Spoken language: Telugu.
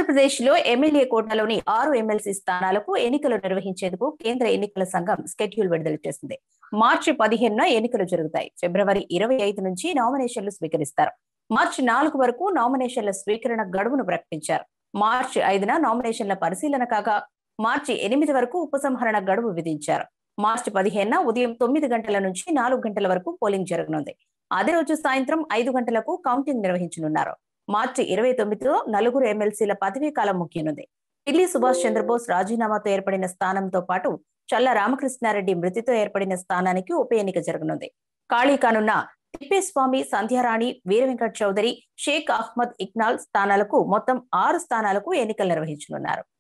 ఆంధ్రప్రదేశ్ లో ఎమ్మెల్యే కోటాలోని ఆరు ఎమ్మెల్సీ స్థానాలకు ఎన్నికలు నిర్వహించేందుకు కేంద్ర ఎన్నికల సంఘం స్కెడ్యూల్ విడుదల చేసింది మార్చి పదిహేనున ఎన్నికలు జరుగుతాయి ఫిబ్రవరి ఇరవై ఐదు నుంచి నామినేషన్లు స్వీకరిస్తారు మార్చి నాలుగు వరకు నామినేషన్ల స్వీకరణ గడువును ప్రకటించారు మార్చి ఐదున నామినేషన్ల పరిశీలన కాగా మార్చి ఎనిమిది వరకు ఉపసంహరణ గడువు విధించారు మార్చి పదిహేనున ఉదయం తొమ్మిది గంటల నుంచి నాలుగు గంటల వరకు పోలింగ్ జరగనుంది అదే రోజు సాయంత్రం ఐదు గంటలకు కౌంటింగ్ నిర్వహించనున్నారు మార్చి ఇరవై తొమ్మిదిలో నలుగురు ఎమ్మెల్సీల పదవీ కాలం ముగియనుంది ఢిల్లీ సుభాష్ చంద్రబోస్ రాజీనామాతో ఏర్పడిన స్థానంతో పాటు చల్ల రామకృష్ణారెడ్డి మృతితో ఏర్పడిన స్థానానికి ఉప ఎన్నిక జరగనుంది ఖాళీ కానున్న తిప్పేస్వామి సంధ్యారాణి వీర వెంకట్ చౌదరి షేక్ అహ్మద్ ఇక్నాల్ స్థానాలకు మొత్తం ఆరు స్థానాలకు ఎన్నికలు నిర్వహించనున్నారు